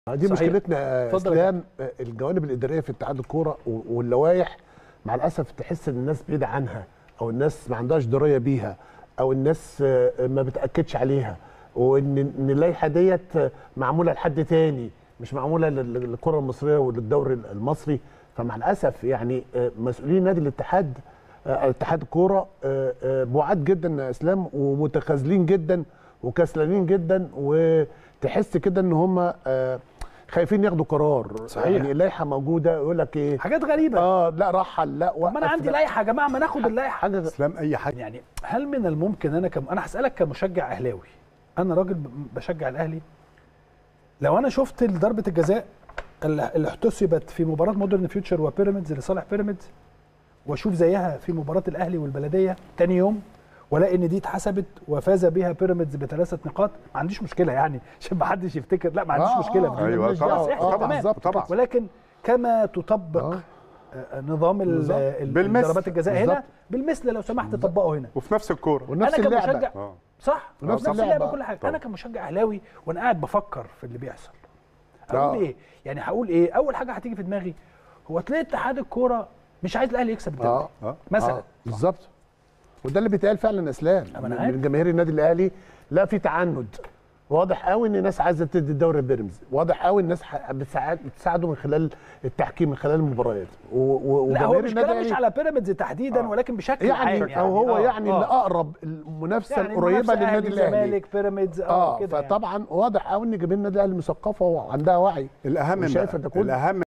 دي صحيح. مشكلتنا يا اتفضل يا اسلام آه، الجوانب الاداريه في اتحاد الكوره و- واللوائح مع الاسف تحس ان الناس بعيده عنها او الناس ما عندهاش درايه بيها او الناس آه، ما بتاكدش عليها وان ان اللائحه ديت آه، معموله لحد تاني مش معموله لل- للكره المصريه وللدوري المصري فمع الاسف يعني آه، مسؤولين نادي الاتحاد آه، اتحاد الكوره آه، آه، بعاد جدا يا اسلام ومتخاذلين جدا وكسلانين جدا وتحس كده ان هم آه، خايفين ياخدوا قرار صحيح. يعني اللائحه موجوده يقول لك ايه حاجات غريبه اه لا رحل لا طب ما انا وقف، عندي لا. لائحه يا جماعه ما ناخد اللائحه حاجه اسلام اي حاجه يعني هل من الممكن انا كم انا هسالك كمشجع اهلاوي انا راجل ب- بشجع الاهلي لو انا شفت ضربه الجزاء اللي اللي احتسبت في مباراه مودرن فيوتشر وبيراميدز لصالح بيراميدز واشوف زيها في مباراه الاهلي والبلديه تاني يوم ولا ان دي اتحسبت وفاز بها بيراميدز بثلاثه نقاط ما عنديش مشكله يعني عشان ما حدش يفتكر لا ما عنديش آه، مشكله آه، في دي. أيوة، مالناش طبعاً. دعوة. صحيح، آه، تمام. بالظبط طبعاً. كده. ولكن كما تطبق آه. آه، نظام ال- بالظبط. ال- بالمثل. ضربات الجزاء هنا بالظبط. بالمثل لو سمحت طبقه هنا وفي نفس الكوره ونفس انا اللعبه كمشجع اه صح ونفس نفس اللعبة. اللعبه كل حاجه طبعا. انا كمشجع اهلاوي وانا قاعد بفكر في اللي بيحصل آه. اقول ايه يعني هقول ايه اول حاجه هتيجي في دماغي هو تلاقي اتحاد الكوره مش عايز الاهلي يكسب الدوري اه اه مثلا آه، بالظبط وده اللي بيتقال فعلا يا اسلام أما أنا من عارف. من جماهير النادي الاهلي لا في تعنت واضح قوي ان الناس عايزه تدي الدوري لبيراميدز واضح قوي الناس ح- بتساعد بتساعده من خلال التحكيم من خلال المباريات و- و- لا هو وجماهير مش النادي كلام مش الأهلي- على بيراميدز تحديدا ولكن بشكل عام يعني, او هو آه، يعني آه. اللي اقرب المنافسه يعني القريبه المنافسة للنادي أهلي، الاهلي زمالك بيراميدز اه اه كده يعني. فطبعا واضح قوي ان جماهير النادي الاهلي مثقفه وعندها وعي الاهم وشايفة بقى ده كله. الاهم